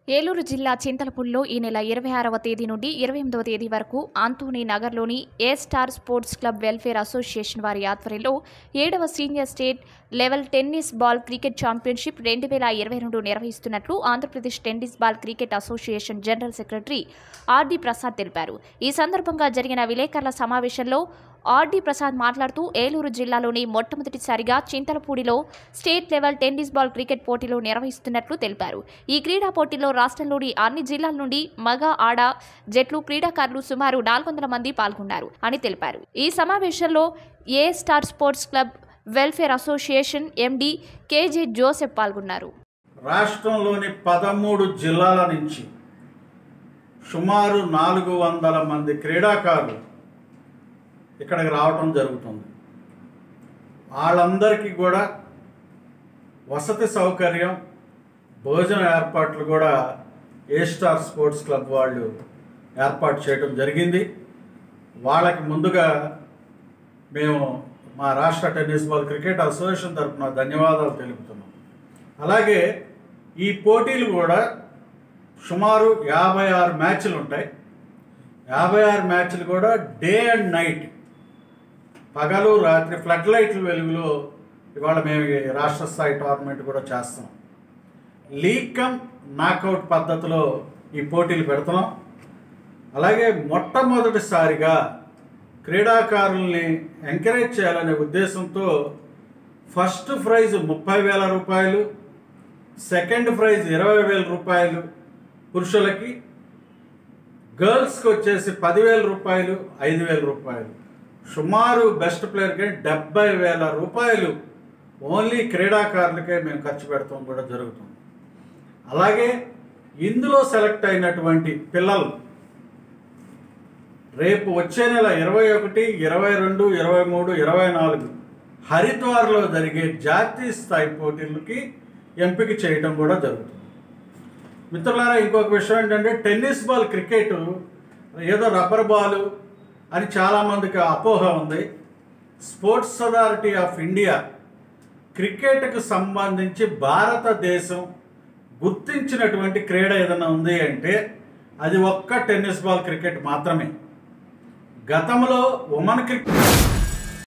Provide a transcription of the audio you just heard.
ఏలూరు జిల్లా చింతలపూడిలో ఈ నెల ఇరవై ఆరవ తేదీ నుండి ఇరవై ఎనిమిదవ తేదీ వరకు ఆంటోనీ నగర్లోని A star sports club welfare association వారి ఆధ్వర్యంలో ఏడవ senior state level tennis ball cricket championship రెండు వేల ఇరవై రెండు నిర్వహిస్తున్నట్లు Andhra Pradesh tennis ball cricket association general secretary RD Prasad తెలిపారు ఈ సందర్భంగా జరిగిన విలేకరుల సమావేశంలో ఆర్డి ప్రసాద్ మాట్లాడుతూ ఏలూరు జిల్లాలోని మొట్టమొదటిసారిగా చింతలపూడిలో state level tennis ball cricket పోటీలు నిర్వహిస్తున్నట్లు తెలిపారు ఈ క్రీడా పోటీలో రాష్ట్రంలోని అన్ని జిల్లాల నుండి మగ ఆడ జట్లు క్రీడాకారులు సుమారు నాలుగు వందల మంది పాల్గొన్నారు అని తెలిపారు ఈ సమావేశంలో A star sports club welfare association MD KJ Joseph పాల్గొన్నారు రాష్ట్రంలోని పదమూడు జిల్లాల నుంచి సుమారు నాలుగు వందల మంది క్రీడాకారులు ఇక్కడికి రావటం జరుగుతుంది వాళ్ళందరికీ కూడా వసతి సౌకర్యం భోజన ఏర్పాట్లు కూడా ఏ స్టార్ స్పోర్ట్స్ క్లబ్ వాళ్ళు ఏర్పాటు చేయడం జరిగింది వాళ్ళకి ముందుగా మేము మా రాష్ట్ర టెన్నిస్ బాల్ క్రికెట్ అసోసియేషన్ తరఫున ధన్యవాదాలు తెలుపుతున్నాం అలాగే ఈ పోటీలు కూడా సుమారు యాభై ఆరు మ్యాచ్లు ఉంటాయి యాభై ఆరు మ్యాచ్లు కూడా డే అండ్ నైట్ పగలు రాత్రి ఫ్లడ్ లైట్ల వెలుగులో ఇవాళ మేము ఈ రాష్ట్ర స్థాయి టోర్నమెంట్ కూడా చేస్తాం లీగ్ కమ్ నాకౌట్ పద్ధతిలో ఈ పోటీలు పెడుతున్నాం అలాగే మొట్టమొదటిసారిగా క్రీడాకారుల్ని ఎంకరేజ్ చేయాలనే ఉద్దేశంతో ఫస్ట్ ప్రైజ్ ముప్పై వేల రూపాయలు సెకండ్ ప్రైజ్ ఇరవై వేల రూపాయలు పురుషులకి గర్ల్స్కి వచ్చేసి పదివేల రూపాయలు ఐదు వేల రూపాయలు సుమారు బెస్ట్ ప్లేయర్కి డెబ్బై వేల రూపాయలు ఓన్లీ క్రీడాకారులకే మేము ఖర్చు పెడతాం కూడా జరుగుతుంది అలాగే ఇందులో సెలెక్ట్ అయినటువంటి పిల్లలు రేపు వచ్చే నెల ఇరవై ఒకటి ఇరవై రెండు ఇరవై మూడు ఇరవై నాలుగు హరిద్వార్లో జరిగే జాతీయ స్థాయి పోటీలకి ఎంపిక చేయటం కూడా జరుగుతుంది మిత్రులారా ఇంకొక విషయం ఏంటంటే టెన్నిస్ బాల్ క్రికెట్ ఏదో రబ్బర్ బాలు అని చాలామందికి అపోహ ఉంది స్పోర్ట్స్ అథారిటీ ఆఫ్ ఇండియా క్రికెట్కు సంబంధించి భారతదేశం గుర్తించినటువంటి క్రీడ ఏదైనా ఉంది అంటే అది ఒక్క టెన్నిస్ బాల్ క్రికెట్ మాత్రమే గతంలో ఉమెన్ క్రికెట్